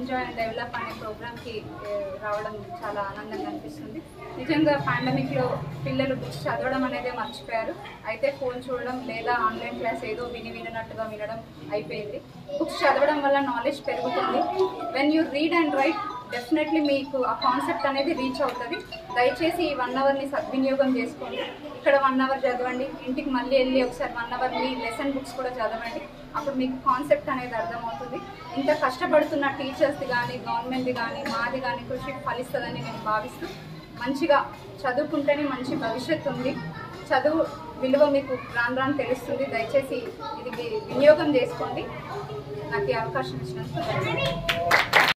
Enjoy and develop అనే ప్రోగ్రామ్కి రావడం చాలా ఆనందంగా అనిపిస్తుంది నిజంగా పాండమిక్లో పిల్లలు బుక్స్ చదవడం అనేది మర్చిపోయారు అయితే ఫోన్ చూడడం లేదా ఆన్లైన్ క్లాస్ ఏదో విని వినట్టుగా వినడం అయిపోయింది బుక్స్ చదవడం వల్ల నాలెడ్జ్ పెరుగుతుంది when you read and write definitely మీకు ఆ కాన్సెప్ట్ అనేది రీచ్ అవుతుంది దయచేసి ఈ వన్ అవర్ని సద్వినియోగం చేసుకోండి ఇక్కడ వన్ అవర్ చదవండి ఇంటికి మళ్ళీ వెళ్ళి ఒకసారి వన్ అవర్ మీ లెసన్ బుక్స్ కూడా చదవండి అప్పుడు మీకు కాన్సెప్ట్ అనేది అర్థమవుతుంది ఇంత కష్టపడుతున్న టీచర్స్ది కానీ గవర్నమెంట్ది కానీ మాది కానీ కృషి ఫలిస్తుందని నేను భావిస్తూ మంచిగా చదువుకుంటేనే మంచి భవిష్యత్తు ఉంది చదువు విలువ మీకు రాను రాను తెలుస్తుంది దయచేసి ఇది వి- వినియోగం చేసుకోండి నాకు ఈ అవకాశం ఇచ్చినందుకు ధన్యవాదాలు.